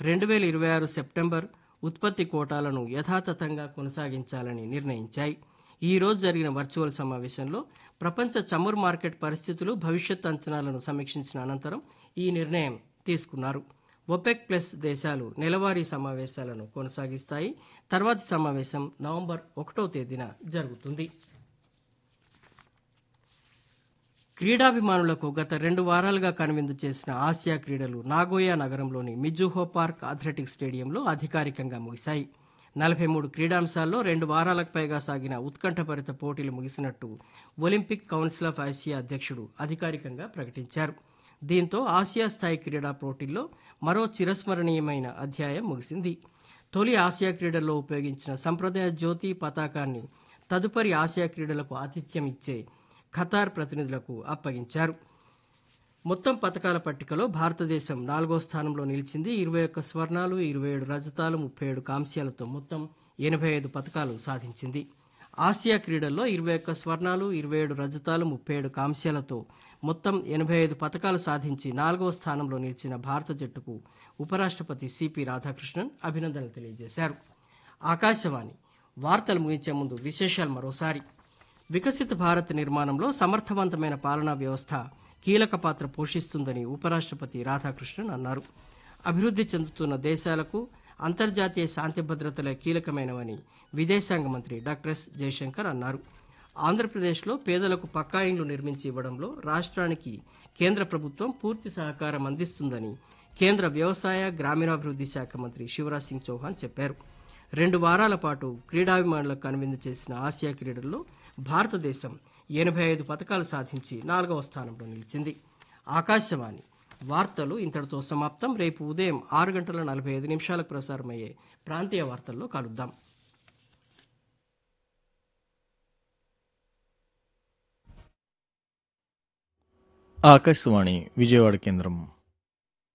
రెండు వేల ఇరవై ఆరు సెప్టెంబర్ ఉత్పత్తి కోటాలను యథాతథంగా కొనసాగించాలని నిర్ణయించాయి ఈ రోజు జరిగిన వర్చువల్ సమావేశంలో ప్రపంచ చమురు మార్కెట్ పరిస్థితులు భవిష్యత్ అంచనాలను సమీక్షించిన అనంతరం ఈ నిర్ణయం తీసుకున్నారు ఒపెక్ ప్లస్ దేశాలు నెలవారీ సమావేశాలను కొనసాగిస్తాయి తర్వాతి సమావేశం నవంబర్ ఒకటో తేదీన జరుగుతుంది క్రీడాభిమానులకు గత రెండు వారాలుగా కనువిందు చేసిన ఆసియా క్రీడలు నాగోయా నగరంలోని మిజుహో పార్క్ అథ్లెటిక్స్ స్టేడియంలో అధికారికంగా ముగిశాయి నలభై మూడు క్రీడాంశాల్లో రెండు వారాలకు పైగా సాగిన ఉత్కంఠభరిత పోటీలు ముగిసినట్టు ఒలింపిక్ కౌన్సిల్ ఆఫ్ ఆసియా అధ్యక్షుడు అధికారికంగా ప్రకటించారు దీంతో ఆసియా స్థాయి క్రీడా పోటీల్లో మరో చిరస్మరణీయమైన అధ్యాయం ముగిసింది తొలి ఆసియా క్రీడల్లో ఉపయోగించిన సంప్రదాయ జ్యోతి పతాకాన్ని తదుపరి ఆసియా క్రీడలకు ఆతిథ్యం ఇచ్చే ఖతార్ ప్రతినిధులకు అప్పగించారు మొత్తం పథకాల పట్టికలో భారతదేశం నాలుగో స్థానంలో నిలిచింది ఇరవై ఒక్క స్వర్ణాలు ఇరవై ఏడు రజతాలు ముప్పై ఏడు కాంస్యాలతో మొత్తం ఎనభై ఐదు పథకాలు సాధించింది ఆసియా క్రీడల్లో ఇరవై ఒక్క స్వర్ణాలు ఇరవై ఏడు రజతాలు ముప్పై ఏడు కాంస్యాలతో మొత్తం ఎనభై ఐదు పథకాలు సాధించి నాలుగవ స్థానంలో నిలిచిన భారత జట్టుకు ఉపరాష్ట్రపతి సిపి రాధాకృష్ణన్ అభినందనలు తెలియజేశారు ఆకాశవాణి వార్తలు ముగించే ముందు విశేషాలు మరోసారి వికసిత భారత్ నిర్మాణంలో సమర్థవంతమైన పాలనా వ్యవస్థ కీలక పాత్ర పోషిస్తుందని ఉపరాష్ట్రపతి రాధాకృష్ణన్ అన్నారు అభివృద్ధి చెందుతున్న దేశాలకు అంతర్జాతీయ శాంతి భద్రతలే కీలకమైనవని విదేశాంగ మంత్రి డాక్టర్ ఎస్ జయశంకర్ అన్నారు ఆంధ్రప్రదేశ్లో పేదలకు పక్కా ఇండ్లు నిర్మించి ఇవ్వడంలో రాష్ట్రానికి కేంద్ర ప్రభుత్వం పూర్తి సహకారం అందిస్తుందని కేంద్ర వ్యవసాయ గ్రామీణాభివృద్ధి శాఖ మంత్రి శివరాజ్ సింగ్ చౌహాన్ చెప్పారు రెండు వారాల పాటు క్రీడాభిమానులకు కనువిందు చేసిన ఆసియా క్రీడల్లో భారతదేశం ఎనభై ఐదు పథకాలు సాధించి నాలుగవ స్థానంలో నిలిచింది ఆకాశవాణి వార్తలు ఇంతటితో సమాప్తం రేపు ఉదయం ఆరు గంటల నలభై ఐదు నిమిషాలకు ప్రసారమయ్యే ప్రాంతీయ వార్తల్లో కలుద్దాం ఆకాశవాణి విజయవాడ కేంద్రం